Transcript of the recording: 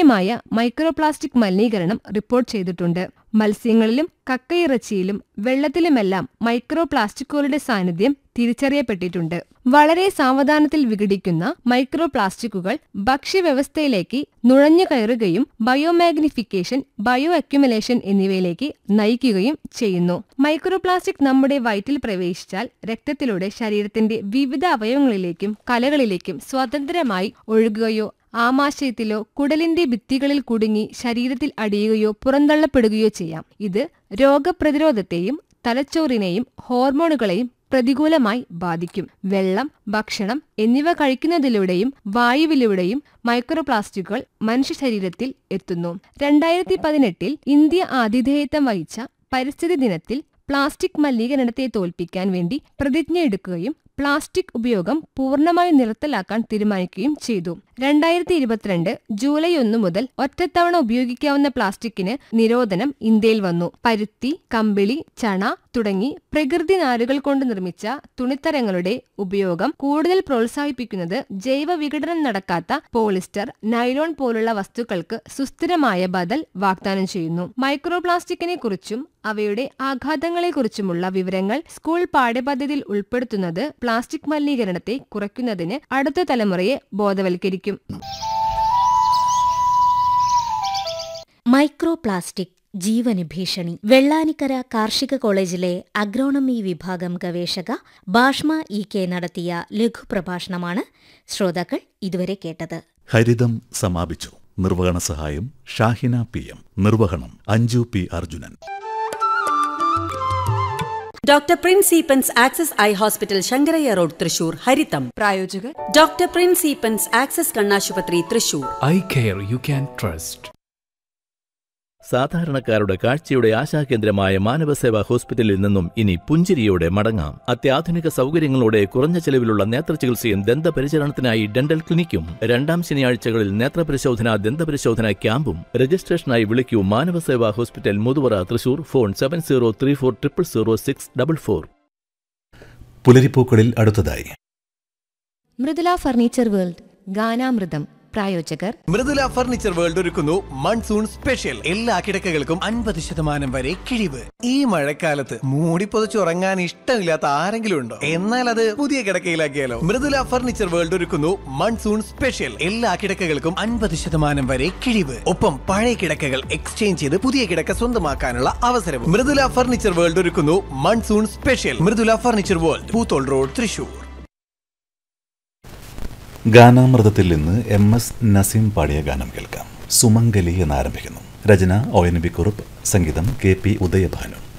ഗുരുതരമായ മൈക്രോപ്ലാസ്റ്റിക് മലിനീകരണം റിപ്പോർട്ട് ചെയ്തിട്ടുണ്ട് മത്സ്യങ്ങളിലും കക്കയിറച്ചിയിലും വെള്ളത്തിലുമെല്ലാം മൈക്രോപ്ലാസ്റ്റിക്കുകളുടെ സാന്നിധ്യം തിരിച്ചറിയപ്പെട്ടിട്ടുണ്ട് വളരെ സാവധാനത്തിൽ വിഘടിക്കുന്ന മൈക്രോപ്ലാസ്റ്റിക്കുകൾ ഭക്ഷ്യവ്യവസ്ഥയിലേക്ക് നുഴഞ്ഞു കയറുകയും ബയോമാഗ്നിഫിക്കേഷൻ ബയോ അക്യുമുലേഷൻ എന്നിവയിലേക്ക് നയിക്കുകയും ചെയ്യുന്നു മൈക്രോപ്ലാസ്റ്റിക് നമ്മുടെ വയറ്റിൽ പ്രവേശിച്ചാൽ രക്തത്തിലൂടെ ശരീരത്തിന്റെ വിവിധ അവയവങ്ങളിലേക്കും കലകളിലേക്കും സ്വതന്ത്രമായി ഒഴുകുകയോ ആമാശയത്തിലോ കുടലിന്റെ ഭിത്തികളിൽ കുടുങ്ങി ശരീരത്തിൽ അടിയുകയോ പുറന്തള്ളപ്പെടുകയോ ചെയ്യാം ഇത് രോഗപ്രതിരോധത്തെയും തലച്ചോറിനെയും ഹോർമോണുകളെയും പ്രതികൂലമായി ബാധിക്കും വെള്ളം ഭക്ഷണം എന്നിവ കഴിക്കുന്നതിലൂടെയും വായുവിലൂടെയും മൈക്രോപ്ലാസ്റ്റിക്കുകൾ മനുഷ്യ ശരീരത്തിൽ എത്തുന്നു രണ്ടായിരത്തി പതിനെട്ടിൽ ഇന്ത്യ ആതിഥേയത്വം വഹിച്ച പരിസ്ഥിതി ദിനത്തിൽ പ്ലാസ്റ്റിക് മലിനീകരണത്തെ തോൽപ്പിക്കാൻ വേണ്ടി പ്രതിജ്ഞയെടുക്കുകയും പ്ലാസ്റ്റിക് ഉപയോഗം പൂർണ്ണമായും നിർത്തലാക്കാൻ തീരുമാനിക്കുകയും ചെയ്തു രണ്ടായിരത്തി ഇരുപത്തിരണ്ട് ജൂലൈ ഒന്ന് മുതൽ ഒറ്റത്തവണ ഉപയോഗിക്കാവുന്ന പ്ലാസ്റ്റിക്കിന് നിരോധനം ഇന്ത്യയിൽ വന്നു പരുത്തി കമ്പിളി ചണ തുടങ്ങി പ്രകൃതി നാരുകൾ കൊണ്ട് നിർമ്മിച്ച തുണിത്തരങ്ങളുടെ ഉപയോഗം കൂടുതൽ പ്രോത്സാഹിപ്പിക്കുന്നത് ജൈവ വിഘടനം നടക്കാത്ത പോളിസ്റ്റർ നൈലോൺ പോലുള്ള വസ്തുക്കൾക്ക് സുസ്ഥിരമായ ബദൽ വാഗ്ദാനം ചെയ്യുന്നു മൈക്രോപ്ലാസ്റ്റിക്കിനെ കുറിച്ചും അവയുടെ ആഘാതങ്ങളെക്കുറിച്ചുമുള്ള വിവരങ്ങൾ സ്കൂൾ പാഠ്യപദ്ധതിയിൽ ഉൾപ്പെടുത്തുന്നത് പ്ലാസ്റ്റിക് മലിനീകരണത്തെ കുറയ്ക്കുന്നതിന് അടുത്ത തലമുറയെ ബോധവൽക്കരിക്കും മൈക്രോ പ്ലാസ്റ്റിക് ജീവന് ഭീഷണി വെള്ളാനിക്കര കാർഷിക കോളേജിലെ അഗ്രോണമി വിഭാഗം ഗവേഷക ബാഷ്മ ഇ കെ നടത്തിയ ലഘുപ്രഭാഷണമാണ് ശ്രോതാക്കൾ ഇതുവരെ കേട്ടത് ഹരിതം സമാപിച്ചു നിർവഹണ സഹായം ഷാഹിന പി എം നിർവഹണം Anju P Arjunan doctor Prince Eappen's Access eye hospital Sankarayya road Thrissur ഹരിതം പ്രായോജകർ ഡോക്ടർ പ്രിൻസ് ഈപ്പൻസ് ആക്സസ് കണ്ണാശുപത്രി Thrissur eye care you can trust സാധാരണക്കാരുടെ കാഴ്ചയുടെ ആശാകേന്ദ്രമായ മാനവസേവാ ഹോസ്പിറ്റലിൽ നിന്നും ഇനി പുഞ്ചിരിയോടെ മടങ്ങാം അത്യാധുനിക സൗകര്യങ്ങളോടെ കുറഞ്ഞ ചെലവിലുള്ള നേത്രചികിത്സയും ദന്തപരിചരണത്തിനായി ഡെന്റൽ ക്ലിനിക്കും രണ്ടാം ശനിയാഴ്ചകളിൽ നേത്രപരിശോധന ദന്തപരിശോധന ക്യാമ്പും രജിസ്ട്രേഷനായി വിളിക്കൂ Manavaseva hospital Muthuvara Thrissur phone seven zero three four triple zero six double four പുലരിപ്പൂക്കളിൽ അടുത്തതായി മൃദുല ഫർണിച്ചർ വേൾഡ് ഗാനാമൃതം പ്രായോജകർ മൃദുല ഫർണിച്ചർ വേൾഡ് ഒരുക്കുന്നു മൺസൂൺ സ്പെഷ്യൽ എല്ലാ കിടക്കകൾക്കും അൻപത് ശതമാനം വരെ കിഴിവ് ഈ മഴക്കാലത്ത് മൂടി പുതച്ചുറങ്ങാൻ ഇഷ്ടമില്ലാത്ത ആരെങ്കിലും ഉണ്ടോ എന്നാൽ അത് പുതിയ കിടക്കയിലാക്കിയാലോ മൃദുല ഫർണിച്ചർ വേൾഡ് ഒരുക്കുന്നു മൺസൂൺ സ്പെഷ്യൽ എല്ലാ കിടക്കകൾക്കും അൻപത് ശതമാനം വരെ കിഴിവ് ഒപ്പം പഴയ കിടക്കകൾ എക്സ്ചേഞ്ച് ചെയ്ത് പുതിയ കിടക്ക സ്വന്തമാക്കാനുള്ള അവസരവും മൃദുല ഫർണിച്ചർ വേൾഡ് ഒരുക്കുന്നു monsoon special Mridula furniture world Poothole road Thrissur ഗാനാമൃതത്തിൽ നിന്ന് എം എസ് നസീം പാടിയ ഗാനം കേൾക്കാം സുമംഗലി എന്നാരംഭിക്കുന്നു രചന ഒ എൻ ബി കുറുപ്പ് സംഗീതം കെ പി ഉദയഭാനു